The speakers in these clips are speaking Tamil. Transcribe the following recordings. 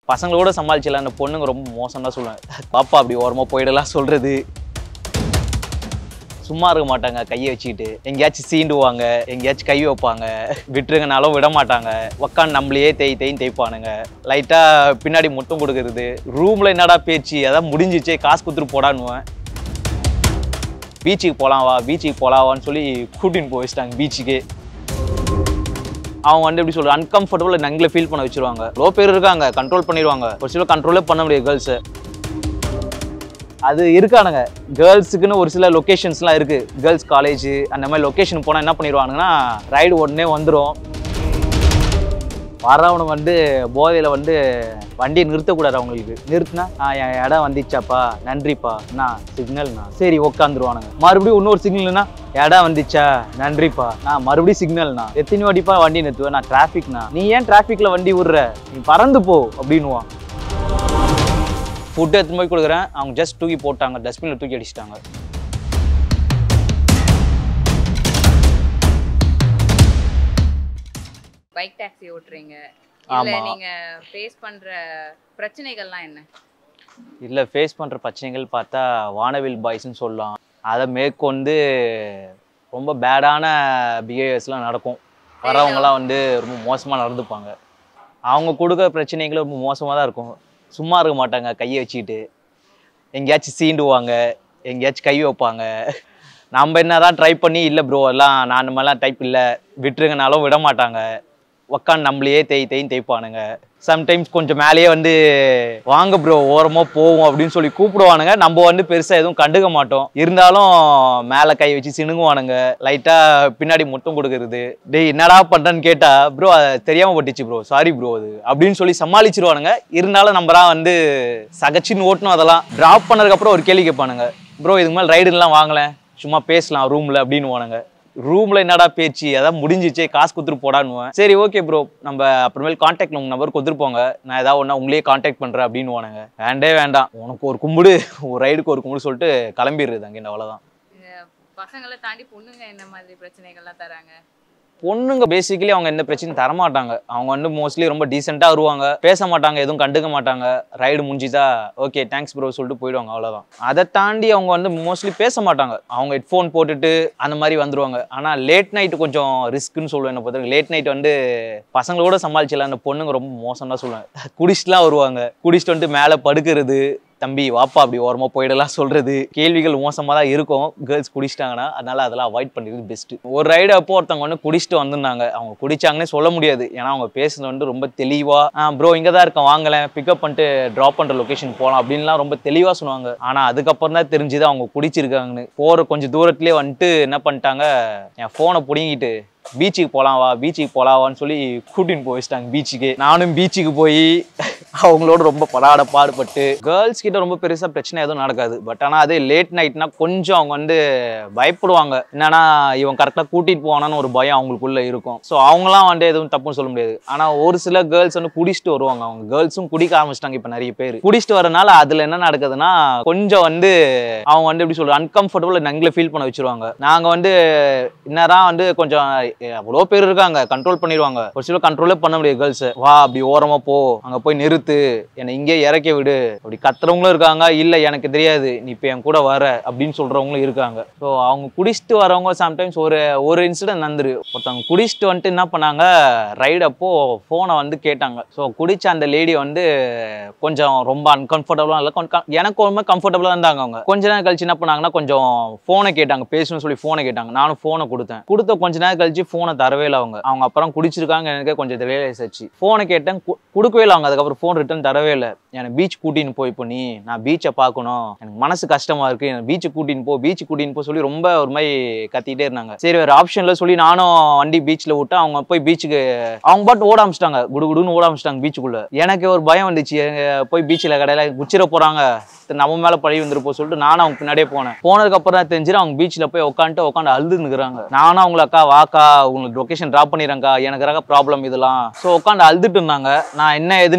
பசங்களோட சமாளிச்சிடலாம் அந்த பொண்ணுங்க ரொம்ப மோசம் தான் சொல்லுவேன் பாப்பா அப்படி ஓரமாக போயிடலாம் சொல்கிறது சும்மா இருக்க மாட்டாங்க கையை வச்சுக்கிட்டு எங்கேயாச்சும் சீண்டுவாங்க எங்கேயாச்சும் கை வைப்பாங்க விட்டுருங்கனாலும் விட மாட்டாங்க உக்காந்து நம்மளையே தேய் தேய்ன்னு தேய்ப்பானுங்க லைட்டாக பின்னாடி முட்டம் கொடுக்கறது ரூமில் என்னடா பேச்சு அதான் முடிஞ்சிச்சே காசு கொடுத்துட்டு போடான்னுவேன் பீச்சுக்கு போகலாம் வா பீச்சுக்கு போகலாம் வான்னு சொல்லி கூட்டின்னு போய் வச்சிட்டாங்க பீச்சுக்கு அவங்க வந்து எப்படி சொல்ற அன்கம்ஃபர்டபுள் நங்களை ஃபீல் பண்ண வச்சிருவாங்க லோ பேர் இருக்காங்க கண்ட்ரோல் பண்ணிடுவாங்க ஒரு சில கண்ட்ரோலே பண்ண முடியாது கேர்ள்ஸை அது இருக்கானுங்க கேர்ள்ஸுக்குன்னு ஒரு சில லொக்கேஷன்ஸ்லாம் இருக்கு கேர்ள்ஸ் காலேஜ் அந்த மாதிரி லொக்கேஷன் போனால் என்ன பண்ணிடுவானுங்கன்னா ரைடு உடனே வந்துடும் வரவனுங்க வந்து போதையில் வந்து வண்டியை நிறுத்தக்கூடாது அவங்களுக்கு நிறுத்தினா "ஆ, என் இடம் வந்துச்சாப்பா நன்றிப்பா நான் சிக்னல்ண்ணா சரி உட்காந்துருவானுங்க மறுபடியும் இன்னொரு சிக்னல்னா இடம் வந்துச்சா நன்றிப்பா நான் மறுபடியும் சிக்னல்ண்ணா எத்தனை வாட்டிப்பா வண்டி நிறுத்துவேன் நான் டிராஃபிக்ண்ணா நீ ஏன் டிராஃபிக்ல வண்டி விடுற நீ பறந்து போ அப்படின்னுவான் ஃபுட்டு எடுத்துன்னு போய் கொடுக்குறேன் அவங்க ஜஸ்ட் தூக்கி போட்டாங்க டஸ்ட்பினில் தூக்கி அடிச்சிட்டாங்க பைக் டாக்ஸி ஓட்டுறீங்க இல்ல ஆமா. நீங்க ஃபேஸ் பண்ற பிரச்சனைகள்லாம் என்ன இல்லை ஃபேஸ் பண்ணுற பிரச்சனைகள் பார்த்தா வானவில் பாய்ஸ்னு சொல்லலாம் அதை மேற்கொண்டு ரொம்ப பேடான பிஹேவியர்ஸ்லாம் நடக்கும் வரவங்களாம் வந்து ரொம்ப மோசமாக நடந்துப்பாங்க அவங்க கொடுக்குற பிரச்சனைகள் ரொம்ப மோசமாக தான் இருக்கும் சும்மா இருக்க மாட்டாங்க கையை வச்சுக்கிட்டு எங்கேயாச்சும் சீண்டுவாங்க எங்கேயாச்சும் கை வைப்பாங்க நம்ம என்னதான் ட்ரை பண்ணி இல்லை ப்ரோ எல்லாம் நான் அந்த மாதிரிலாம் டைப் இல்லை விட்டுருங்கனாலும் விட மாட்டாங்க உக்காந்து நம்மளையே தேய் தேய்ன்னு தேய்ப்பானுங்க சம்டைம்ஸ் கொஞ்சம் மேலேயே வந்து வாங்க ப்ரோ ஓரமாக போவோம் அப்படின்னு சொல்லி கூப்பிடுவானுங்க நம்ம வந்து பெருசாக எதுவும் கண்டுக்க மாட்டோம் இருந்தாலும் மேலே கை வச்சு சிணுங்குவானுங்க லைட்டாக பின்னாடி முத்தம் கொடுக்கறது டேய் என்னடா பண்ணுறேன்னு கேட்டா ப்ரோ தெரியாமல் பட்டுச்சு ப்ரோ சாரி ப்ரோ அது அப்படின்னு சொல்லி சமாளிச்சிருவானுங்க இருந்தாலும் நம்ம தான் வந்து சகச்சின்னு ஓட்டணும் அதெல்லாம் ட்ராப் பண்ணதுக்கப்புறம் ஒரு கேள்வி கேட்பானுங்க ப்ரோ இதுக்கு மேலே ரைடுலாம் வாங்கல சும்மா பேசலாம் ரூமில் அப்படின்னு வானுங்க ரூம்ல என்னடா பேச்சு அதான் முடிஞ்சிச்சே காசு கொடுத்துட்டு போடான்னுவேன் சரி ஓகே ப்ரோ நம்ம அப்புறமேல் காண்டாக்ட் உங்க நம்பர் கொடுத்துருப்போங்க நான் ஏதாவது ஒன்றா உங்களையே காண்டாக்ட் பண்றேன் அப்படின்னு வானுங்க வேண்டே வேண்டாம் உனக்கு ஒரு கும்பிடு ஒரு ரைடுக்கு ஒரு கும்பிடு சொல்லிட்டு கிளம்பிடுறது அங்கே அவ்வளோதான் இந்த பசங்களை தாண்டி பொண்ணுங்க என்ன மாதிரி பிரச்சனைகள்லாம் தராங்க பொண்ணுங்க பேசிக்கலி அவங்க எந்த பிரச்சனையும் தரமாட்டாங்க அவங்க வந்து மோஸ்ட்லி ரொம்ப டீசெண்டாக வருவாங்க பேச மாட்டாங்க எதுவும் கண்டுக்க மாட்டாங்க ரைடு முடிஞ்சுதா ஓகே தேங்க்ஸ் ப்ரோ சொல்லிட்டு போயிடுவாங்க அவ்வளோதான் அதை தாண்டி அவங்க வந்து மோஸ்ட்லி பேச மாட்டாங்க அவங்க ஹெட்ஃபோன் போட்டுட்டு அந்த மாதிரி வந்துருவாங்க ஆனால் லேட் நைட் கொஞ்சம் ரிஸ்க்குன்னு சொல்லுவேன் என்ன பொறுத்தவரைக்கும் லேட் நைட் வந்து பசங்களோட சமாளிச்சிடலாம் அந்த பொண்ணுங்க ரொம்ப மோசம் தான் சொல்லுவேன் குடிச்சிட்டுலாம் வருவாங்க குடிச்சிட்டு வந்து மேலே படுக்கிறது தம்பி வாப்பா அப்படி ஓரமாக போயிடலாம் சொல்றது கேள்விகள் மோசமாக தான் இருக்கும் கேர்ள்ஸ் குடிச்சிட்டாங்கன்னா அதனால அதெல்லாம் அவாய்ட் பண்ணுறது பெஸ்ட்டு ஒரு ரைடு அப்போ ஒருத்தவங்க வந்து குடிச்சிட்டு வந்திருந்தாங்க அவங்க குடிச்சாங்கன்னே சொல்ல முடியாது ஏன்னா அவங்க பேசுனது வந்து ரொம்ப தெளிவாக ப்ரோ இங்கே தான் இருக்கேன் வாங்கலேன் பிக்கப் பண்ணிட்டு ட்ராப் பண்ணுற லொக்கேஷன் போகலாம் அப்படின்லாம் ரொம்ப தெளிவாக சொன்னாங்க ஆனால் அதுக்கப்புறம் தான் தெரிஞ்சுது அவங்க குடிச்சிருக்காங்கன்னு போகிற கொஞ்சம் தூரத்துலேயே வந்துட்டு என்ன பண்ணிட்டாங்க என் ஃபோனை பிடுங்கிட்டு பீச்சுக்கு போகலாம் வா பீச்சுக்கு போகலாம் வான்னு சொல்லி கூட்டின்னு போய் வச்சிட்டாங்க பீச்சுக்கு நானும் பீச்சுக்கு போய் அவங்களோட ரொம்ப படாட பாடுபட்டு கேர்ள்ஸ் கிட்ட ரொம்ப பெருசாக பிரச்சனை எதுவும் நடக்காது பட் ஆனால் அதே லேட் நைட்னா கொஞ்சம் அவங்க வந்து பயப்படுவாங்க என்னன்னா இவன் கரெக்டாக கூட்டிட்டு போவானான்னு ஒரு பயம் அவங்களுக்குள்ள இருக்கும் ஸோ அவங்களாம் வந்து எதுவும் தப்புன்னு சொல்ல முடியாது ஆனால் ஒரு சில கேர்ள்ஸ் வந்து குடிச்சிட்டு வருவாங்க அவங்க கேர்ள்ஸும் குடிக்க ஆரம்பிச்சிட்டாங்க இப்போ நிறைய பேர் குடிச்சிட்டு வரனால அதில் என்ன நடக்குதுன்னா கொஞ்சம் வந்து அவங்க வந்து எப்படி சொல்ற அன்கம்ஃபர்டபுள் நங்களை ஃபீல் பண்ண வச்சிருவாங்க நாங்கள் வந்து என்னதான் வந்து கொஞ்சம் அவ்வளோ பேர் இருக்காங்க கண்ட்ரோல் பண்ணிடுவாங்க ஒரு சில கண்ட்ரோலே பண்ண முடியாது கேர்ள்ஸ் வா அப்படி ஓரமா போ அங்க போய் நிறுத்து என்னை இங்கே இறக்கி விடு அப்படி கத்துறவங்களும் இருக்காங்க இல்ல எனக்கு தெரியாது நீ இப்போ என் கூட வர அப்படின்னு சொல்றவங்களும் இருக்காங்க ஸோ அவங்க குடிச்சிட்டு வரவங்க சம்டைம்ஸ் ஒரு ஒரு இன்சிடென்ட் நடந்துரு ஒருத்தவங்க குடிச்சிட்டு வந்துட்டு என்ன பண்ணாங்க ரைடு அப்போ ஃபோனை வந்து கேட்டாங்க ஸோ குடிச்ச அந்த லேடி வந்து கொஞ்சம் ரொம்ப அன்கம்ஃபர்டபுளாக இல்லை கொஞ்சம் எனக்கு ரொம்ப கம்ஃபர்டபுளாக இருந்தாங்க அவங்க கொஞ்ச நேரம் கழிச்சு என்ன பண்ணாங்கன்னா கொஞ்சம் ஃபோனை கேட்டாங்க பேசணும்னு சொல்லி ஃபோனை கேட்டாங்க நானும் ஃபோனை கொடுத்தேன் கொடுத்த கொஞ்ச நேரம் கழிச்சு ஃபோனை தரவே இல்லை அவங்க அவங்க அப்புறம் குடிச்சிருக்காங்க எனக்கு கொஞ்சம் ரியலைஸ் ஆச்சு ஃபோனை கேட்டேன் கு- கொடுக்கவே இல்லை அவங்க அதுக்கப்புறம் ஃபோன் ரிட்டர்ன் தரவே இல்லை எனக்கு பீச் கூட்டின்னு போய் இப்போ நீ நான் பீச்சை பார்க்கணும் எனக்கு மனசு கஷ்டமா இருக்கு எனக்கு பீச்சு கூட்டின்னு போ பீச் கூட்டின்னு போ சொல்லி ரொம்ப ஒரு மாதிரி கத்திட்டே இருந்தாங்க சரி வேற ஆப்ஷன்ல சொல்லி நானும் வண்டி பீச்சில் விட்டு அவங்க போய் பீச்சுக்கு அவங்க பாட்டு ஓட ஆரம்பிச்சிட்டாங்க குடுகுடுன்னு ஓட ஆரம்பிச்சிட்டாங்க பீச்சுக்குள்ள எனக்கு ஒரு பயம் வந்துச்சு எங்க போய் பீச்சில் கடையில குச்சிர போறாங்க நம்ம மேல பழி வந்துருப்போ சொல்லிட்டு நானும் அவங்க பின்னாடியே போனேன் போனதுக்கு அப்புறம் தான் தெரிஞ்சிடும் அவங்க பீச்சில் போய் உட்காந்துட்டு உட்காந்து அழுது நிற்கிறாங்க நானும் அவங்கள அக்கா வாக்கா உங்களுக்கு லொக்கேஷன் ட்ராப் பண்ணிடுறேங்க்கா எனக்கு ப்ராப்ளம் இதெல்லாம் ஸோ உட்காந்து அழுதுட்டு இருந்தாங்க நான் என்ன ஏதுன்னு கேட்டது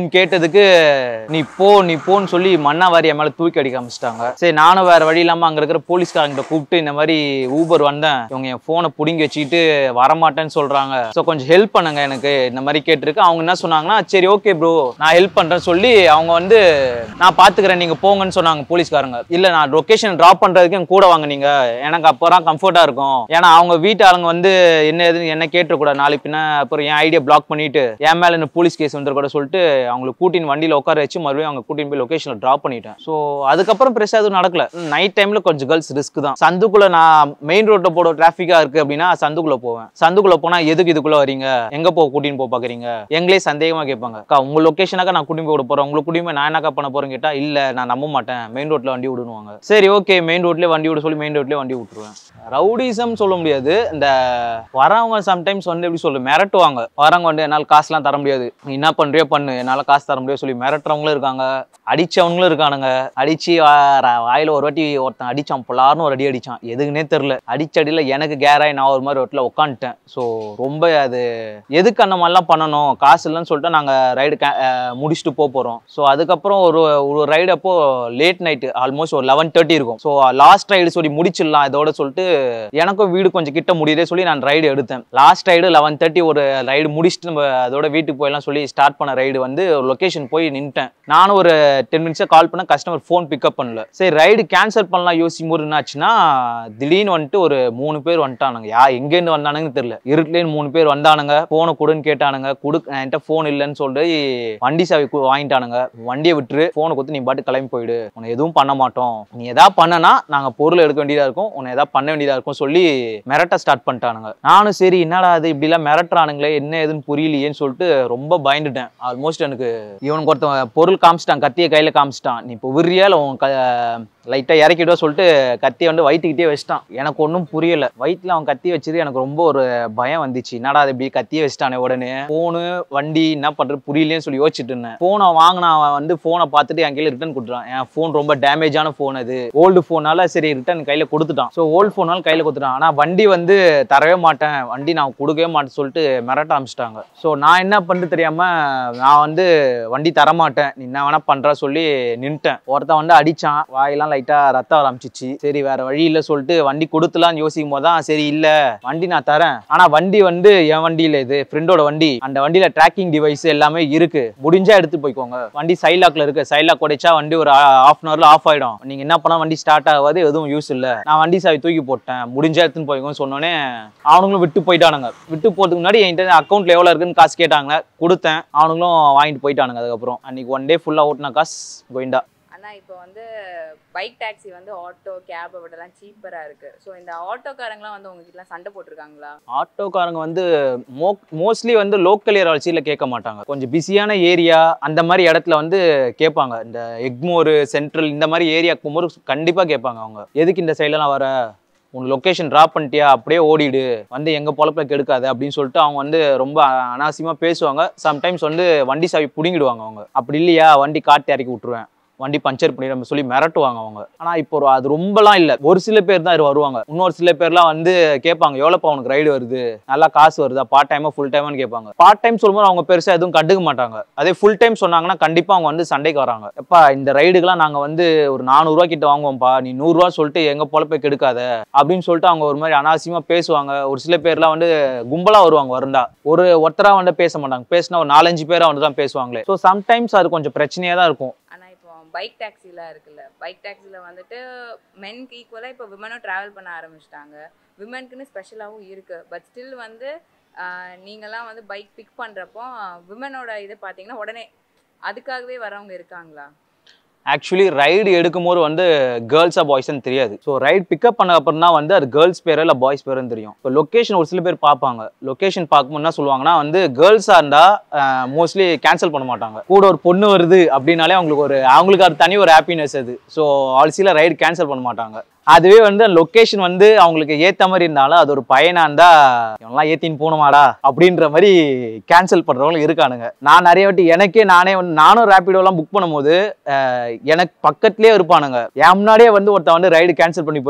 சொன்னதுக்கு நீ போ நீ போன்னு சொல்லி மண்ணா வாரி என் மேல தூக்கி அடிக்க ஆரம்பிச்சிட்டாங்க சரி நானும் வேற வழி இல்லாம அங்க இருக்கிற போலீஸ்காரங்கிட்ட கூப்பிட்டு இந்த மாதிரி ஊபர் வந்தேன் இவங்க என் போனை புடிங்கி வச்சுக்கிட்டு வரமாட்டேன்னு சொல்றாங்க ஸோ கொஞ்சம் ஹெல்ப் பண்ணுங்க எனக்கு இந்த மாதிரி கேட்டிருக்கு அவங்க என்ன சொன்னாங்கன்னா சரி ஓகே ப்ரோ நான் ஹெல்ப் பண்றேன்னு சொல்லி அவங்க வந்து நான் பாத்துக்கிறேன் நீங்க போங்கன்னு சொன்னாங்க போலீஸ்காரங்க இல்ல நான் லொகேஷன் டிராப் பண்றதுக்கு என் கூட வாங்க நீங்க எனக்கு அப்பதான் கம்ஃபர்ட்டா இருக்கும் ஏன்னா அவங்க வீட்டு ஆளுங்க வந்து என்ன ஏதுன்னு என்ன கேட்டக்கூடாது நாளைக்கு பின்ன அப்புறம் என் ஐடியா பிளாக் பண்ணிட்டு என் மேல என்ன போலீஸ் கேஸ் வந்துடக்கூட சொல்லிட்டு அவங்களை கூட்டின்னு வண்டியில உட்கார வச்சு மறுபடியும் அவங்க கூட்டின்னு போய் லொகேஷன்ல டிராப் பண்ணிட்டேன் ஸோ அதுக்கப்புறம் பெருசா எதுவும் நடக்கல நைட் டைம்ல கொஞ்சம் கேர்ள்ஸ் ரிஸ்க் தான் சந்துக்குள்ள நான் மெயின் ரோட்ல போட டிராஃபிக்கா இருக்கு அப்படின்னா சந்துக்குள்ள போவேன் சந்துக்குள்ள போனா எதுக்கு இதுக்குள்ள வரீங்க எங்க போ கூட்டின்னு போக பாக்குறீங்க எங்களே சந்தேகமா கேட்பாங்க அக்கா உங்க லொகேஷனாக்கா நான் கூட்டின்னு போய் விட போறேன் உங்களுக்கு கூட்டின்னு போய் நான் என்னக்கா பண்ண போறேன் கேட்டா இல்ல நான் நம்ப மாட்டேன் மெயின் ரோட்ல வண்டி விடுவாங்க சரி ஓகே மெயின் ரோட்லயே வண்டி விட சொல்லி மெயின் ரோட்லயே வண்டி விட்டுருவேன் ரவுடிசம் சொல்ல முடியாது இந்த வரவங்க சம்டைம்ஸ் வந்து எப்படி சொல்லு மிரட்டுவாங்க வரவங்க வந்து என்னால் காசுலாம் தர முடியாது நீ என்ன பண்றியோ பண்ணு என்னால் காசு தர முடியாது சொல்லி மிரட்டுறவங்களும் இருக்காங்க அடிச்சவங்களும் இருக்கானுங்க அடிச்சு வா- ர- வாயில ஒரு வாட்டி ஒருத்தன் அடிச்சான் பொல்லாருன்னு ஒரு அடி அடிச்சான் எதுக்குன்னே தெரில அடிச்ச அடியில எனக்கு கேராய் நான் ஒரு மாதிரி ரோட்ல உட்காந்துட்டேன் ஸோ ரொம்ப அது எதுக்கு அந்த மாதிரிலாம் பண்ணணும் காசு இல்லைன்னு சொல்லிட்டு நாங்கள் ரைடு முடிச்சுட்டு போக போகிறோம் ஸோ அதுக்கப்புறம் ஒரு ஒரு ரைடு அப்போ லேட் நைட்டு ஆல்மோஸ்ட் ஒரு லெவன் தேர்ட்டி இருக்கும் ஸோ லாஸ்ட் ரைடு சொல்லி முடிச்சிடலாம் இதோட சொல்லிட்டு எனக்கும் வீடு கொஞ்சம் கிட்ட முடியுதே சொல்லி நான் ரைடு எடுத்தேன் லாஸ்ட் ரைடு லெவன் தேர்ட்டி ஒரு ரைடு முடிச்சுட்டு நம்ம அதோட வீட்டுக்கு போயெல்லாம் சொல்லி ஸ்டார்ட் பண்ண ரைடு வந்து லொக்கேஷன் போய் நின்ட்டேன் நானும் ஒரு டென் மினிட்ஸாக கால் பண்ண கஸ்டமர் ஃபோன் பிக்கப் பண்ணல சரி ரைடு கேன்சல் பண்ணலாம் யோசிக்கும் போது என்னாச்சுன்னா திடீர்னு வந்துட்டு ஒரு மூணு பேர் வந்துட்டானுங்க யா எங்கேருந்து வந்தானுங்கன்னு தெரியல இருட்டுலேன்னு மூணு பேர் வந்தானுங்க ஃபோனை கொடுன்னு கேட்டானுங்க கொடு என்கிட்ட ஃபோன் இல்லைன்னு சொல்லி வண்டி சாவி கு- வாங்கிட்டானுங்க வண்டியை விட்டுரு ஃபோனை கொடுத்து நீ பாட்டு கிளம்பி போயிடு உன்னை எதுவும் பண்ண மாட்டோம் நீ எதா பண்ணனா நாங்க பொருள் எடுக்க வேண்டியதா இருக்கும் உன்னை எதா பண்ண வேண்டியதா இருக்கும் சொல்லி மிரட்ட ஸ்டார்ட் பண்ணிட்டானுங்க நானும் சரி என்னடா அது இப்படிலாம் மிரட்டுறானுங்களே என்ன ஏதுன்னு புரியலையேன்னு சொல்லிட்டு ரொம்ப பயந்துட்டேன் ஆல்மோஸ்ட் எனக்கு இவனுக்கு ஒருத்தன் பொருள் காமிச்சிட்டான் கத்தியை கையில காமிச்சிட்டான் நீ இப்போ விரியா இல்லை உன் க லைட்டாக இறக்கிடுவா சொல்லிட்டு கத்தியை வந்து வயிற்றுக்கிட்டே வச்சிட்டான் எனக்கு ஒன்றும் புரியல வயிற்றுல அவன் கத்தி வச்சது எனக்கு ரொம்ப ஒரு பயம் வந்துச்சு என்னடா அது இப்படி கத்தியே வச்சிட்டானே உடனே ஃபோனு வண்டி என்ன பண்ணுறது புரியலேன்னு சொல்லி யோசிச்சுட்டு இருந்தேன் ஃபோனை வாங்கினா அவன் வந்து ஃபோனை பார்த்துட்டு என் கையில் ரிட்டர்ன் கொடுத்துட்டான் என் ஃபோன் ரொம்ப டேமேஜான ஃபோன் அது ஓல்டு ஃபோனால சரி ரிட்டர்ன் கையில் கொடுத்துட்டான் ஸோ ஓல்டு ஃபோனால கையில் கொடுத்துட்டான் ஆனால் வண்டி வந்து தரவே மாட்டேன் வண்டி நான் கொடுக்கவே மாட்டேன்னு சொல்லிட்டு மிரட்ட ஆரம்பிச்சிட்டாங்க ஸோ நான் என்ன பண்ணுறது தெரியாம நான் வந்து வண்டி தரமாட்டேன் நீ என்ன வேணா பண்ற சொல்லி நின்ட்டேன் ஒருத்தன் வந்து அடிச்சான் வாயெல்லாம் லைட்டா ரத்தம் வர ஆரம்பிச்சிச்சு சரி வேற வழி இல்ல சொல்லிட்டு வண்டி கொடுத்துலாம்னு யோசிக்கும் போது தான் சரி இல்ல வண்டி நான் தரேன் ஆனா வண்டி வந்து என் வண்டி இல்ல இது ஃப்ரெண்டோட வண்டி அந்த வண்டியில ட்ராக்கிங் டிவைஸ் எல்லாமே இருக்கு முடிஞ்சா எடுத்து போய்க்கோங்க வண்டி சைலாக்ல இருக்கு சைலாக் உடைச்சா வண்டி ஒரு ஹாஃப் அன் ஹவர்ல ஆஃப் ஆயிடும் நீங்க என்ன பண்ணா வண்டி ஸ்டார்ட் ஆகாது எதுவும் யூஸ் இல்ல நான் வண்டி சாவி தூக்கி போட்டேன் முடிஞ்சா எடுத்துன்னு போய்க்கோன்னு சொன்னோன்னே அவனுங்களும் விட்டு போயிட்டானுங்க விட்டு போறதுக்கு முன்னாடி என்கிட்ட அக்கௌண்ட்ல எவ்வளவு இருக்குன்னு காசு கேட்டாங்க கொடுத்தேன் அவனுங்களும் வாங்கிட்டு போயிட்டானுங்க அதுக்கப்புறம் அன்னைக்கு ஒன் டே ஃபுல்லா ஓட்டின காசு கோயிண்டா ஆனா இப்போ வந்து பைக் டாக்ஸி வந்து ஆட்டோ கேபை விடலாம் சீப்பரா இருக்கு ஸோ இந்த ஆட்டோக்காரங்களாம் வந்து உங்ககிட்ட சண்டை போட்டிருக்காங்களா ஆட்டோக்காரங்க வந்து மோ மோஸ்ட்லி வந்து லோக்கல் ஏரியா வச்சியில் கேட்க மாட்டாங்க கொஞ்சம் பிஸியான ஏரியா அந்த மாதிரி இடத்துல வந்து கேட்பாங்க இந்த எக்மோர் சென்ட்ரல் இந்த மாதிரி ஏரியாக்கு போகும்போது கண்டிப்பாக கேட்பாங்க அவங்க எதுக்கு இந்த சைட்லலாம் வர உன் லொக்கேஷன் ட்ராப் பண்ணிட்டியா அப்படியே ஓடிடு வந்து எங்க பொழப்பில் கெடுக்காது அப்படின்னு சொல்லிட்டு அவங்க வந்து ரொம்ப அனாவசியமாக பேசுவாங்க சம்டைம்ஸ் வந்து வண்டி சாவி பிடுங்கிடுவாங்க அவங்க அப்படி இல்லையா வண்டி காட்டு இறக்கி விட்டுருவேன் வண்டி பஞ்சர் பண்ணிடும் சொல்லி மிரட்டுவாங்க அவங்க ஆனா இப்போ ஒரு அது ரொம்பலாம் இல்ல ஒரு சில பேர் தான் இது வருவாங்க இன்னொரு சில பேர்லாம் வந்து கேட்பாங்க எவ்வளோப்பா உனக்கு ரைடு வருது நல்லா காசு வருதா பார்ட் டைமா ஃபுல் டைமான்னு கேட்பாங்க பார்ட் டைம் சொல்லும்போது அவங்க பெருசா எதுவும் கண்டுக்க மாட்டாங்க அதே ஃபுல் டைம் சொன்னாங்கன்னா கண்டிப்பா அவங்க வந்து சண்டைக்கு வராங்க எப்பா இந்த ரைடுக்கெல்லாம் நாங்க வந்து ஒரு நானூறுரூவா கிட்ட வாங்குவோம்ப்பா நீ நூறுரூவா சொல்லிட்டு எங்க பொழப்பை கெடுக்காத அப்படின்னு சொல்லிட்டு அவங்க ஒரு மாதிரி அனாவசியமா பேசுவாங்க ஒரு சில பேர்லாம் வந்து கும்பலா வருவாங்க வருண்டா ஒரு ஒருத்தரா வந்து பேச மாட்டாங்க பேசினா ஒரு நாலஞ்சு பேரா வந்து தான் பேசுவாங்களே ஸோ சம்டைம்ஸ் அது கொஞ்சம் பிரச்சனையா தான் இருக்கும் ஆனா இப்போ பைக் டாக்ஸிலாம் இருக்குல்ல பைக் டாக்ஸில வந்துட்டு மென்க்கு ஈக்குவலாக இப்போ விமனும் ட்ராவல் பண்ண ஆரம்பிச்சிட்டாங்க விமனுக்குன்னு ஸ்பெஷலாகவும் இருக்கு பட் ஸ்டில் வந்து ஆஹ், நீங்கெல்லாம் வந்து பைக் பிக் பண்றப்போ விமனோட இது பார்த்தீங்கன்னா உடனே அதுக்காகவே வரவங்க இருக்காங்களா ஆக்சுவலி ரைடு எடுக்கும்போது வந்து கேர்ள்ஸா பாய்ஸ்னு தெரியாது ஸோ ரைட் பிக்கப் பண்ண அப்புறம் தான் வந்து அது கேர்ள்ஸ் பேர் இல்லை பாய்ஸ் பேருன்னு தெரியும் இப்போ லொக்கேஷன் ஒரு சில பேர் பார்ப்பாங்க லொக்கேஷன் பார்க்கும்போது என்ன சொல்லுவாங்கன்னா வந்து கேர்ள்ஸாக இருந்தால் மோஸ்ட்லி கேன்சல் பண்ண மாட்டாங்க கூட ஒரு பொண்ணு வருது அப்படின்னாலே அவங்களுக்கு ஒரு அவங்களுக்கு அது தனி ஒரு ஹாப்பினஸ் அது ஸோ ஆல்சியில் ரைடு கேன்சல் பண்ண மாட்டாங்க அதுவே வந்து லொக்கேஷன் வந்து அவங்களுக்கு ஏத்த மாதிரி இருந்தாலும் அது ஒரு பையனா இருந்தா இவன்லாம் ஏத்தின்னு போகணுமாடா அப்படின்ற மாதிரி கேன்சல் பண்றவங்க இருக்கானுங்க நான் நிறைய வாட்டி எனக்கே நானே வந்து நானும் ரேபிடோலாம் புக் பண்ணும்போது அஹ், எனக்கு பக்கத்துலயே இருப்பானுங்க என் முன்னாடியே வந்து ஒருத்தன் வந்து ரைடு கேன்சல் பண்ணி போயிருக்கான்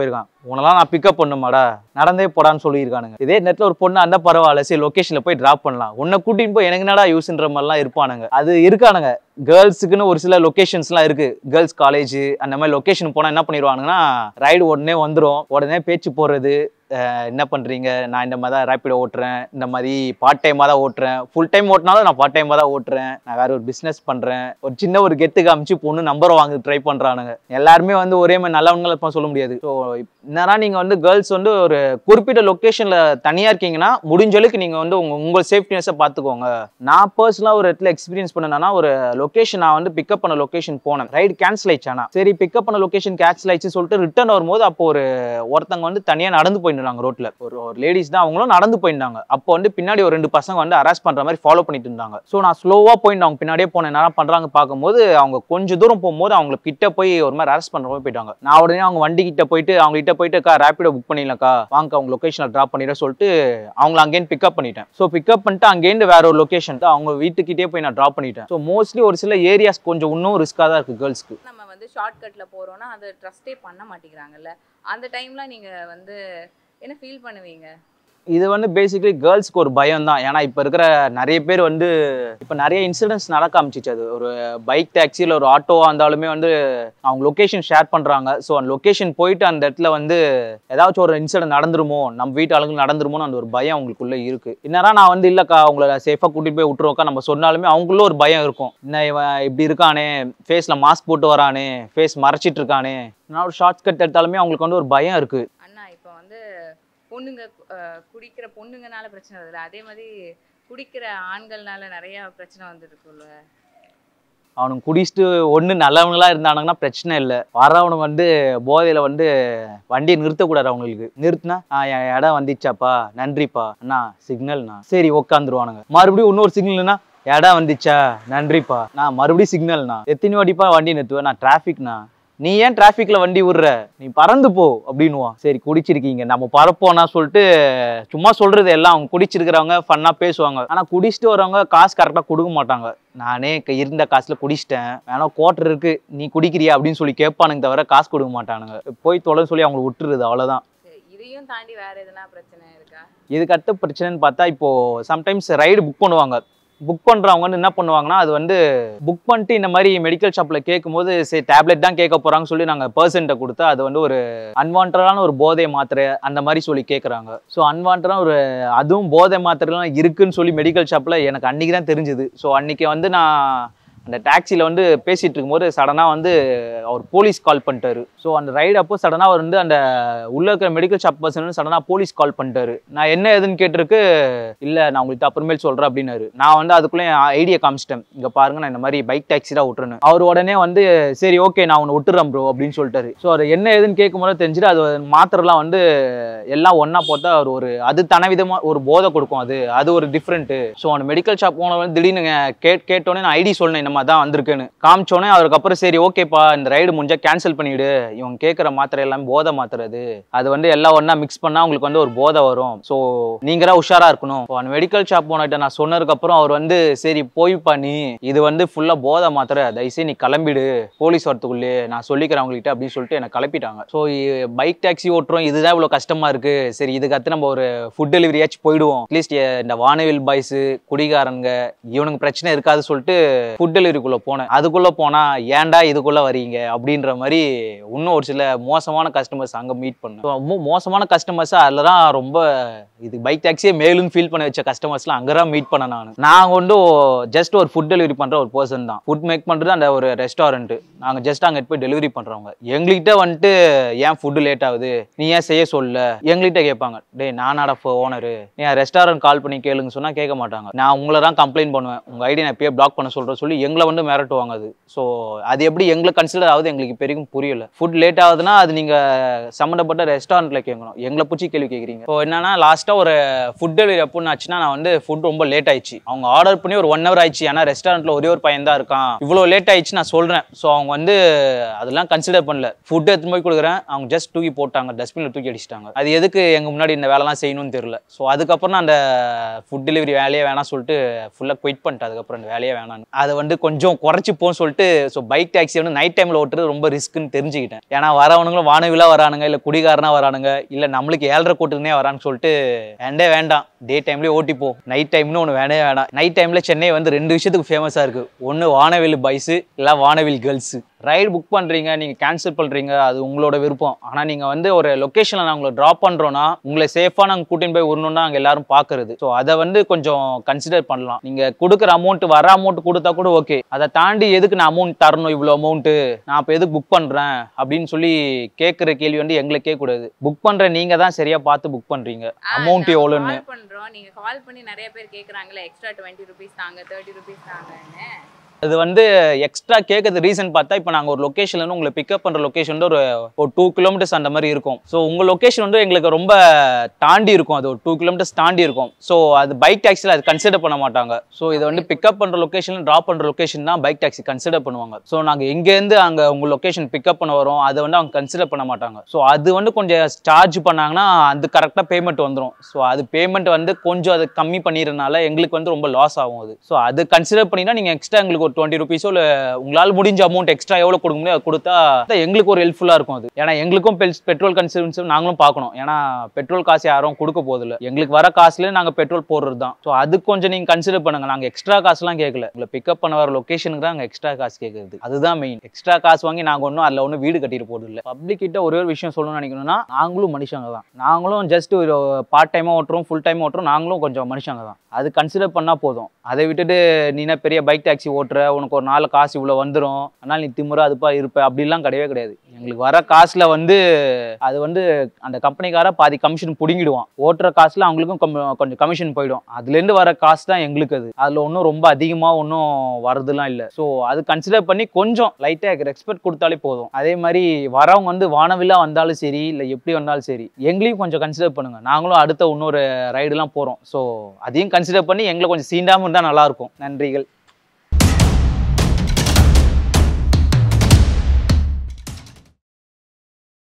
உனலாம் நான் பிக்கப் பண்ணுமாடா நடந்தே போடான்னு சொல்லியிருக்கானுங்க இதே நேரத்தில் ஒரு பொண்ணு அந்த பரவாயில்ல சரி லொக்கேஷனில் போய் ட்ராப் பண்ணலாம் உன்னை கூட்டின்னு போய் எனக்கு என்னடா யூஸ்ன்ற மாதிரிலாம் இருப்பானுங்க அது இருக்கானுங்க கேர்ள்ஸுக்குன்னு ஒரு சில லொக்கேஷன்ஸ்லாம் இருக்கு கேர்ள்ஸ் காலேஜ் அந்த மாதிரி லொக்கேஷன் போனால் என்ன பண்ணிடுவானுங்கன்னா ரைடு உடனே வந்துடும் உடனே பேச்சு போடுறது அஹ் என்ன பண்ணுறீங்க நான் இந்த மாதிரி தான் ரேப்பிடோ ஓட்டுறேன் இந்த மாதிரி பார்ட் டைமாக தான் ஓட்டுறேன் ஃபுல் டைம் ஓட்டினாலும் நான் பார்ட் டைமாக தான் ஓட்டுறேன் நான் வேற ஒரு பிஸ்னஸ் பண்ணுறேன் ஒரு சின்ன ஒரு கெத்து காமிச்சு பொண்ணு நம்பர் வாங்க ட்ரை பண்ணுறானுங்க எல்லாருமே வந்து ஒரே மாதிரி நல்லவங்களை இப்போ சொல்ல முடியாது ஸோ என்னன்னா நீங்கள் வந்து கேர்ள்ஸ் வந்து ஒரு குறிப்பிட்ட லொக்கேஷனில் தனியாக இருக்கீங்கன்னா முடிஞ்ச அளவுக்கு நீங்கள் வந்து உங்கள் உங்கள் சேஃப்டினஸை பார்த்துக்கோங்க நான் பர்சனலாக ஒரு இடத்துல எக்ஸ்பீரியன்ஸ் பண்ணேன்னா ஒரு லொக்கேஷன் நான் வந்து பிக்கப் பண்ண லொக்கேஷன் போனேன் ரைடு கேன்சல் ஆயிடுச்சு ஆனா சரி பிக்கப் பண்ண லொக்கேஷன் கேன்சல் ஆயிடுச்சு சொல்லிட்டு ரிட்டர்ன் வரும்போது அப்போ ஒரு ஒருத்தங்க வந்து தனியாக நடந்து போயிருந்தாங்க ரோட்ல ஒரு ஒரு லேடிஸ் தான் அவங்களும் நடந்து போயிருந்தாங்க அப்போ வந்து பின்னாடி ஒரு ரெண்டு பசங்க வந்து அரெஸ்ட் பண்ற மாதிரி ஃபாலோ பண்ணிட்டு இருந்தாங்க ஸோ நான் ஸ்லோவாக போயிருந்தேன் அவங்க பின்னாடியே போனேன் என்ன பண்றாங்க பார்க்கும்போது அவங்க கொஞ்சம் தூரம் போகும்போது அவங்க கிட்ட போய் ஒரு மாதிரி அரெஸ்ட் பண்ற மாதிரி போயிட்டாங்க நான் உடனே அவங்க வண்டி கிட்ட போயிட்டு அவங்க கிட்ட போயிட்டு அக்கா ரேப்பிடோ புக் பண்ணிடலக்கா வாங்க அவங்க லொக்கேஷனில் ட்ராப் பண்ணிட சொல்லிட்டு அவங்கள அங்கேருந்து பிக்கப் பண்ணிட்டேன் ஸோ பிக்கப் பண்ணிட்டு அங்கேருந்து வேற ஒரு லொக்கேஷன் அவங்க வீட்டுக்கிட்டே போய் நான் ட்ராப் பண்ணிட்டேன் ஸோ மோஸ்ட்லி ஒரு சில ஏரியாஸ் கொஞ்சம் இன்னும் ரிஸ்க்காக தான் இருக்கு கேர்ள்ஸ்க்கு நம்ம வந்து ஷார்ட்கட்டில் போகிறோன்னா அதை ட்ரஸ்டே பண்ண மாட்டேங்கிறாங்கல்ல அந்த டைமில் நீங்கள் வந்து என்ன ஃபீல் பண்ணுவீங்க இது வந்து பேசிக்கலி கேர்ள்ஸ்க்கு ஒரு பயம் தான் ஏன்னா இப்போ இருக்கிற நிறைய பேர் வந்து இப்போ நிறைய இன்சிடென்ட்ஸ் நடக்க ஆரம்பிச்சிச்சு அது ஒரு பைக் டாக்ஸியில் ஒரு ஆட்டோவாக இருந்தாலுமே வந்து அவங்க லொக்கேஷன் ஷேர் பண்ணுறாங்க ஸோ அந்த லொக்கேஷன் போயிட்டு அந்த இடத்துல வந்து ஏதாச்சும் ஒரு இன்சிடென்ட் நடந்துருமோ நம்ம வீட்டு ஆளுங்களுக்கு நடந்துருமோன்னு அந்த ஒரு பயம் அவங்களுக்குள்ள இருக்கு என்னடா நான் வந்து இல்லைக்கா அவங்கள சேஃபாக கூட்டிட்டு போய் விட்டுருவோக்கா நம்ம சொன்னாலுமே அவங்களும் ஒரு பயம் இருக்கும் என்ன இவன் இப்படி இருக்கானே ஃபேஸில் மாஸ்க் போட்டு வரானே ஃபேஸ் மறைச்சிட்டு இருக்கானே நான் ஒரு ஷார்ட் கட் எடுத்தாலுமே அவங்களுக்கு வந்து ஒரு பயம் இருக்கு அண்ணா இப்போ வந்து பொண்ணுங்க அஹ், குடிக்கிற பொண்ணுங்கனால பிரச்சனை வருதுல்ல அதே மாதிரி குடிக்கிற ஆண்கள்னால நிறைய பிரச்சனை வந்துருக்குல்ல அவனுங்க குடிச்சிட்டு ஒன்று நல்லவங்களா இருந்தானுங்கன்னா பிரச்சனை இல்லை வரவனுங்க வந்து போதையில் வந்து வண்டியை நிறுத்தக்கூடாது அவங்களுக்கு நிறுத்தினா "ஆ, என் இடம் வந்துச்சாப்பா நன்றிப்பா அண்ணா சிக்னல்ண்ணா சரி உட்காந்துருவானுங்க மறுபடியும் இன்னொரு சிக்னல்னா இடம் வந்துச்சா நன்றிப்பா நான் மறுபடியும் சிக்னல்ண்ணா எத்தனை வாட்டிப்பா வண்டி நிறுத்துவேன் நான் டிராஃபிக்ண்ணா நீ ஏன் டிராஃபிக்ல வண்டி விடுற நீ பறந்து போ அப்படின்னுவான் சரி குடிச்சிருக்கீங்க நம்ம பறப்போம்னா சொல்லிட்டு சும்மா சொல்றது எல்லாம் அவங்க குடிச்சிருக்கிறவங்க ஃபன்னா பேசுவாங்க ஆனா குடிச்சிட்டு வரவங்க காசு கரெக்டா கொடுக்க மாட்டாங்க நானே க- இருந்த காசுல குடிச்சிட்டேன் வேணா குவார்டர் இருக்கு நீ குடிக்கிறியா அப்படின்னு சொல்லி கேட்பானுங்க தவிர காசு கொடுக்க மாட்டானுங்க போய் தொலை சொல்லி அவங்களை விட்டுருது அவ்வளவுதான் சரி இதையும் தாண்டி வேற எதுனா பிரச்சனை இருக்கா இதுக்கு அடுத்த பிரச்சனைன்னு பார்த்தா இப்போ சம்டைம்ஸ் ரைடு புக் பண்ணுவாங்க புக் பண்றவங்க வந்து என்ன பண்ணுவாங்கன்னா அது வந்து புக் பண்ணிட்டு இந்த மாதிரி மெடிக்கல் ஷாப்ல கேட்கும்போது சரி டேப்லெட் தான் கேட்க போறாங்கன்னு சொல்லி நாங்க பர்சன்ட்டை கொடுத்தா அது வந்து ஒரு அன்வான்டான ஒரு போதை மாத்திரை அந்த மாதிரி சொல்லி கேட்குறாங்க ஸோ அன்வான்டான ஒரு அதுவும் போதை மாத்திரைலாம் இருக்குன்னு சொல்லி மெடிக்கல் ஷாப்ல எனக்கு அன்னைக்கு தான் தெரிஞ்சுது ஸோ அன்னைக்கு வந்து நான் அந்த டாக்ஸியில் வந்து பேசிட்டு இருக்கும்போது சடனாக வந்து அவர் போலீஸ் கால் பண்ணிட்டாரு ஸோ அந்த ரைடு அப்போ சடனாக அவர் வந்து அந்த உள்ள இருக்கிற மெடிக்கல் ஷாப் பர்சன் சடனாக போலீஸ் கால் பண்ணிட்டாரு நான் என்ன ஏதுன்னு கேட்டிருக்கு இல்லை நான் உங்களுக்கு அப்புறமேல் சொல்கிறேன் அப்படின்னாரு நான் வந்து அதுக்குள்ளே ஐடியா காமிச்சிட்டேன் இங்கே பாருங்க நான் இந்த மாதிரி பைக் டாக்ஸி தான் விட்டுறேன்னு அவர் உடனே வந்து சரி ஓகே நான் உன்னை விட்டுறேன் ப்ரோ அப்படின்னு சொல்லிட்டாரு ஸோ அது என்ன ஏதுன்னு கேட்கும்போது தெரிஞ்சுட்டு அது மாத்திரலாம் வந்து எல்லாம் ஒன்றா போட்டா ஒரு ஒரு அது தன விதமாக ஒரு போதை கொடுக்கும் அது அது ஒரு டிஃப்ரெண்ட்டு ஸோ அந்த மெடிக்கல் ஷாப் போன வந்து திடீர்னு கேட் கேட்டோன்னே நான் ஐடி சொன்னேன் இந்த மாதிரி தான் வந்திருக்குன்னு காமிச்சோன்னே அதுக்கப்புறம் சரி ஓகேப்பா இந்த ரைடு முடிஞ்சா கேன்சல் பண்ணிவிடு இவங்க கேட்குற மாத்திரை எல்லாமே போதை மாத்திரை அது அது வந்து எல்லாம் ஒன்றா மிக்ஸ் பண்ணால் உங்களுக்கு வந்து ஒரு போதை வரும் ஸோ நீங்களா உஷாரா இருக்கணும் இப்போ அந்த மெடிக்கல் ஷாப் போனகிட்ட நான் சொன்னதுக்கப்புறம் அவர் வந்து சரி போய்ப்பா நீ இது வந்து ஃபுல்லாக போதை மாத்திரை தயவுசெய்து நீ கிளம்பிடு போலீஸ் வரத்துக்குள்ளே நான் சொல்லிக்கிறேன் அவங்ககிட்ட அப்படின்னு சொல்லிட்டு என்னை கிளப்பிட்டாங்க ஸோ பைக் டாக்ஸி ஓட்டுறோம் இதுதான் இவ்வளோ கஷ்டமா இருக்கு சரி இதுக்கு அடுத்து நம்ம ஒரு ஃபுட் டெலிவரியாச்சும் போயிடுவோம் அட்லீஸ்ட் இந்த வானவில் பாய்ஸ் குடிகாரங்க இவனுக்கு பிரச்சனை இருக்காது சொல்லிட்டு ஃபுட் டெலிவரிக்குள்ள போனேன் அதுக்குள்ள போனா ஏன்டா இதுக்குள்ள வரீங்க அப்படின்ற மாதிரி இன்னும் ஒரு சில மோசமான கஸ்டமர்ஸ் அங்க மீட் பண்ணேன் So, ரொம்ப மோசமான கஸ்டமர்ஸ் அதில் தான் ரொம்ப இது பைக் டாக்ஸியே மேலும் ஃபீல் பண்ண வச்ச கஸ்டமர்ஸ்லாம் அங்கே தான் மீட் பண்ண நான் நான் வந்து ஜஸ்ட் ஒரு ஃபுட் டெலிவரி பண்ற ஒரு பர்சன் தான் ஃபுட் மேக் பண்றது அந்த ஒரு ரெஸ்டாரண்ட் நாங்க ஜஸ்ட் அங்க போய் டெலிவரி பண்றவங்க எங்ககிட்ட வந்துட்டு ஏன் ஃபுட் லேட் ஆகுது நீ ஏன் செய்ய சொல்ல எங்ககிட்ட கேட்பாங்க டேய் நானாடா ஓனரு நீ ரெஸ்டாரண்ட் கால் பண்ணி கேளுங்க சொன்னா கேட்க மாட்டாங்க நான் உங்களை தான் கம்ப்ளைண்ட் பண்ணுவேன் உங்க ஐடி நான் இப்பயே பிளாக் பண்ண சொல்றேன் சொல்லி எங்களை வந்து மிரட்டுவாங்க அது ஸோ அது எப்படி எங்களுக்கு கன்சிடர் ஆகுது எங்களுக்கு பெருக்கும் புரியல ஃபுட் லேட் ஆகுதுன்னா அது நீங்க சம்மந்தப்பட்ட ரெஸ்டாரண்ட்ல கேட்கணும் எங்களை பிடிச்சி கேள்வி கேட்குறீங்க இப்போ என்னன்னா லாஸ்டா ஒரு ஃபுட் டெலிவரி எப்படின்னு ஆச்சுன்னா நான் வந்து ஃபுட் ரொம்ப லேட் ஆயிடுச்சு அவங்க ஆர்டர் பண்ணி ஒரு ஒன் ஹவர் ஆயிடுச்சு ஏன்னா ரெஸ்டாரண்ட்ல ஒரே ஒரு பையன் தான் இருக்கான் இவ்வளோ லேட் ஆயிடுச்சு நான் சொல்றேன் ஸோ அவங்க வந்து அதெல்லாம் கன்சிடர் பண்ணல ஃபுட் எடுத்து போய் கொடுக்குறேன் அவங்க ஜஸ்ட் தூக்கி போட்டாங்க டஸ்ட்பின்ல தூக்கி அடிச்சிட்டாங்க அது எதுக்கு எங்க முன்னாடி இந்த வேலைலாம் செய்யணும்னு தெரியல ஸோ அதுக்கப்புறம் நான் அந்த ஃபுட் டெலிவரி வேலையே வேணாம் சொல்லிட்டு ஃபுல்லாக குயிட் பண்ணிட்டேன் அதுக்கப்புறம் அந்த வேலையே வேணாம்னு அதை வந்து கொஞ்சம் குறைச்சிப்போம் சொல்லிட்டு ஸோ பைக் டாக்ஸி வந்து நைட் டைமில் ஓட்டுறது ரொம்ப ரிஸ்க்குன்னு தெரிஞ்சுக்கிட்டேன் ஏன்னா வரவனுங்களும் வானவிலாக வரானுங்க இல்லை குடிகாரனா வரானுங்க இல்லை நம்மளுக்கு ஏழரை கூட்டுனே வரான்னு சொல்லிட்டு வேண்டே வேண்டாம் டே டைம்லேயே ஓட்டிப்போம் நைட் டைம்னு ஒன்று வேணவே வேண்டாம் நைட் டைமில் சென்னை வந்து ரெண்டு விஷயத்துக்கு ஃபேமஸாக இருக்குது ஒன்று வானவில் பைஸு இல்லை வானவில் கேர்ள்ஸு ரைடு புக் பண்ணுறீங்க நீங்கள் கேன்சல் பண்ணுறீங்க அது உங்களோட விருப்பம் ஆனால் நீங்கள் வந்து ஒரு லொக்கேஷனில் நாங்கள் உங்களை ட்ராப் பண்ணுறோன்னா உங்களை சேஃபாக நாங்கள் கூட்டின்னு போய் விடணும்னா நாங்கள் எல்லாரும் பார்க்குறது ஸோ அதை வந்து கொஞ்சம் கன்சிடர் பண்ணலாம் நீங்கள் கொடுக்குற அமௌண்ட் வர அமௌண்ட் கொடுத்தா கூட ஓகே அதை தாண்டி எதுக்கு நான் அமௌண்ட் தரணும் இவ்வளோ அமௌண்ட்டு நான் இப்போ எதுக்கு புக் பண்ணுறேன் அப்படின்னு சொல்லி கேட்குற கேள்வி வந்து எங்களை கேட்கக்கூடாது புக் பண்ணுற நீங்கள் தான் சரியாக பார்த்து புக் பண்ணுறீங்க அமௌண்ட் எவ்வளோன்னு கால் பண்றோம் நீங்க கால் பண்ணி நிறைய பேர் கேக்குறாங்கல்ல எக்ஸ்ட்ரா டுவெண்ட்டி ருபீஸ் தாங்க தேர்ட்டி ருபீஸ் தாங்கன்னு அது வந்து எக்ஸ்ட்ரா கேட்கறது ரீசன் பார்த்தா இப்போ நாங்கள் ஒரு லொக்கேஷன்ல இருந்து உங்களை பிக்கப் பண்ணுற லொக்கேஷன் ஒரு ஒரு டூ கிலோமீட்டர்ஸ் அந்த மாதிரி இருக்கும் ஸோ உங்கள் லொக்கேஷன் வந்து எங்களுக்கு ரொம்ப தாண்டி இருக்கும் அது ஒரு டூ கிலோமீட்டர்ஸ் தாண்டி இருக்கும் ஸோ அது பைக் டாக்ஸியில் அது கன்சிடர் பண்ண மாட்டாங்க ஸோ இதை வந்து பிக்கப் பண்ணுற லொக்கேஷன் ட்ராப் பண்ணுற லொக்கேஷன் தான் பைக் டாக்ஸி கன்சிடர் பண்ணுவாங்க ஸோ நாங்கள் எங்கேருந்து அங்கே உங்கள் லொக்கேஷன் பிக்கப் பண்ண வரோம் அதை வந்து அவங்க கன்சிடர் பண்ண மாட்டாங்க ஸோ அது வந்து கொஞ்சம் சார்ஜ் பண்ணாங்கன்னா அது கரெக்டாக பேமெண்ட் வந்துடும் ஸோ அது பேமெண்ட் வந்து கொஞ்சம் அது கம்மி பண்ணிடுறதுனால எங்களுக்கு வந்து ரொம்ப லாஸ் ஆகும் அது ஸோ அது கன்சிடர் பண்ணினா நீங்கள் எக்ஸ்ட்ரா எங்களுக்கு ஒரு டுவெண்ட்டி ருபீஸோ இல்லை உங்களால் முடிஞ்ச அமௌண்ட் எக்ஸ்ட்ரா எவ்வளோ கொடுக்க முடியும் அது கொடுத்தா அது எங்களுக்கு ஒரு ஹெல்ப்ஃபுல்லாக இருக்கும் அது ஏன்னா எங்களுக்கும் பெட்ரோல் கன்சூம்ஸ் நாங்களும் பார்க்கணும் ஏன்னா பெட்ரோல் காசு யாரும் கொடுக்க போதில்ல எங்களுக்கு வர காசுல நாங்கள் பெட்ரோல் போடுறது தான் ஸோ அது கொஞ்சம் நீங்கள் கன்சிடர் பண்ணுங்க நாங்கள் எக்ஸ்ட்ரா காசுலாம் கேட்கல உங்களை பிக்கப் பண்ண வர லொக்கேஷனுக்கு தான் நாங்கள் எக்ஸ்ட்ரா காசு கேட்குறது அதுதான் மெயின் எக்ஸ்ட்ரா காசு வாங்கி நாங்கள் ஒன்றும் அதில் ஒன்றும் வீடு கட்டிட்டு போகிறது இல்லை பப்ளிக் கிட்ட ஒரே ஒரு விஷயம் சொல்லணும்னு நினைக்கணும்னா நாங்களும் மனுஷங்க தான் நாங்களும் ஜஸ்ட் ஒரு பார்ட் டைமாக ஓட்டுறோம் ஃபுல் டைம் ஓட்டுறோம் நாங்களும் கொஞ்சம் மனுஷங்க தான் அது கன்சிடர் பண்ணால் போதும் அதை விட்டுட்டு நீ என்ன பெரிய பைக் டாக்ஸி ஓட்டுற உனக்கு ஒரு நாள் காசு இவ்வளோ வந்துடும் அதனால் நீ திமுறை அதுப்பா இருப்ப அப்படிலாம் கிடையவே கிடையாது எங்களுக்கு வர காசில் வந்து அது வந்து அந்த கம்பெனிக்கார பாதி கமிஷன் பிடுங்கிடுவான் ஓட்டுற காசில் அவங்களுக்கும் கம்- கொஞ்சம் கமிஷன் போயிடும் அதுலேருந்து வர காசு தான் எங்களுக்கு அது அதில் ஒன்றும் ரொம்ப அதிகமாக ஒன்றும் வரதுலாம் இல்லை ஸோ அது கன்சிடர் பண்ணி கொஞ்சம் லைட்டாக ரெஸ்பெக்ட் கொடுத்தாலே போதும் அதே மாதிரி வரவங்க வந்து வானவில்லா வந்தாலும் சரி இல்லை எப்படி வந்தாலும் சரி எங்களையும் கொஞ்சம் கன்சிடர் பண்ணுங்க நாங்களும் அடுத்த இன்னொரு ரைடுலாம் போகிறோம் ஸோ அதையும் கன்சிடர் பண்ணி எங்களை கொஞ்சம் சீண்டாமல் இருந்தால் நல்லாயிருக்கும் நன்றிகள்